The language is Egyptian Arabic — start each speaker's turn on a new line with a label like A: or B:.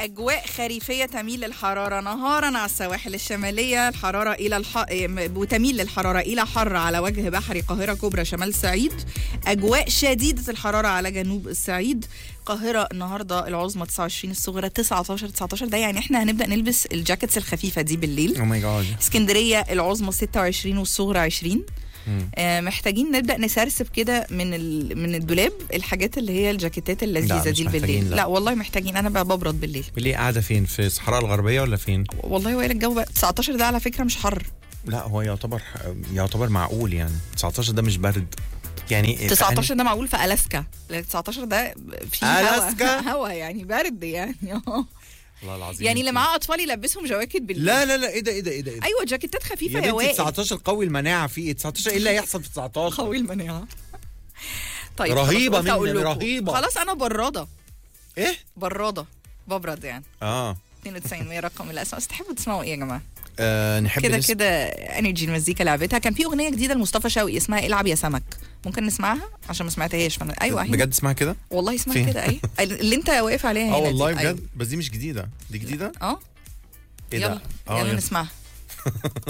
A: أجواء خريفية تميل للحرارة نهارا على السواحل الشمالية الحرارة إلى الح... وتميل للحرارة إلى حر على وجه بحري القاهرة كبرى شمال الصعيد أجواء شديدة الحرارة على جنوب الصعيد القاهرة النهاردة العظمى 29 الصغرى 19 19 ده يعني احنا هنبدأ نلبس الجاكيتس الخفيفة دي بالليل
B: او ماي جاد
A: اسكندرية العظمى 26 والصغرى 20 آه محتاجين نبدا نسرسب كده من ال... من الدولاب الحاجات اللي هي الجاكيتات اللذيذه
B: لا، مش
A: دي
B: محتاجين،
A: بالليل
B: لا.
A: لا والله محتاجين انا بقى ببرد بالليل
B: بالليل قاعده فين في الصحراء الغربيه ولا فين
A: والله وائل الجو بقى 19 ده على فكره مش حر
B: لا هو يعتبر يعتبر معقول يعني 19 ده مش برد يعني
A: 19 ده معقول في الاسكا لا، 19 ده في
B: ألاسكا؟
A: هوا هوا يعني برد يعني آه.
B: والله العظيم
A: يعني اللي معاه اطفال يلبسهم جواكت بالليل
B: لا لا لا ايه ده ايه ده ايه ده, إيه ده؟
A: ايوه جاكيتات
B: يا
A: خفيفه يا
B: بنتي
A: وائل
B: 19 قوي المناعه في ايه 19 ايه اللي هيحصل في 19
A: قوي المناعه طيب
B: رهيبة
A: خلاص، قلت أقول
B: مني،
A: لكم.
B: رهيبة.
A: خلاص انا براده
B: ايه
A: براده ببرد يعني
B: اه
A: 92 100 رقم الاس ام اس تحبوا تسمعوا ايه يا جماعه
B: آه، نحب
A: كده
B: نسمع-
A: كده انرجي المزيكا لعبتها كان في اغنيه جديده لمصطفى شوقي اسمها العب يا سمك ممكن نسمعها عشان ما سمعتهاش فانا ايوه أهي.
B: بجد اسمها كده
A: والله اسمها
B: فين؟
A: كده اي اللي انت واقف عليها هنا
B: اه
A: دي.
B: والله
A: أيوة.
B: بجد بس دي مش جديده دي جديده
A: اه
B: ايه
A: يلا
B: ده اه
A: يلا
B: يلا.
A: نسمعها